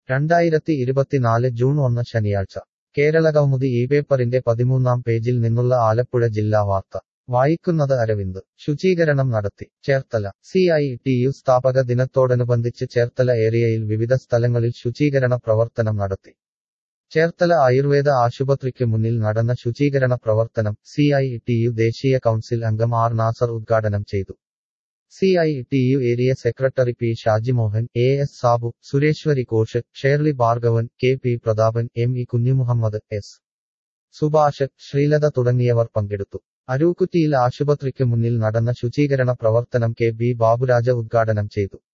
രണ്ടായിരത്തി ഇരുപത്തിനാല് ജൂൺ ഒന്ന് ശനിയാഴ്ച കേരളകൗമുദി ഈ പേപ്പറിന്റെ പതിമൂന്നാം പേജിൽ നിന്നുള്ള ആലപ്പുഴ ജില്ലാ വാർത്ത വായിക്കുന്നത് അരവിന്ദ് ശുചീകരണം നടത്തി Cherthala C I T U സ്ഥാപക ദിനത്തോടനുബന്ധിച്ച് ചേർത്തല ഏരിയയിൽ വിവിധ സ്ഥലങ്ങളിൽ ശുചീകരണ പ്രവർത്തനം നടത്തി ചേർത്തല ആയുർവേദ ആശുപത്രിക്ക് മുന്നിൽ നടന്ന ശുചീകരണ പ്രവർത്തനം സി ഐ ടി യു ദേശീയ കൗൺസിൽ അംഗം ആർ നാസർ ഉദ്ഘാടനം ചെയ്തു C I T U area secretary P Shajimohan A S Sabu Sureshwari Ghosh Shirley Bhargavan K P Prathapan M E Kunjumuhammad S Subhash Sreelatha തുടങ്ങിയവർ പങ്കെടുത്തു അരൂക്കുറ്റിയിൽ ആശുപത്രിക്ക് മുന്നിൽ നടന്ന ശുചീകരണ പ്രവർത്തനം കെ ബി ബാബുരാജ ഉദ്ഘാടനം ചെയ്തു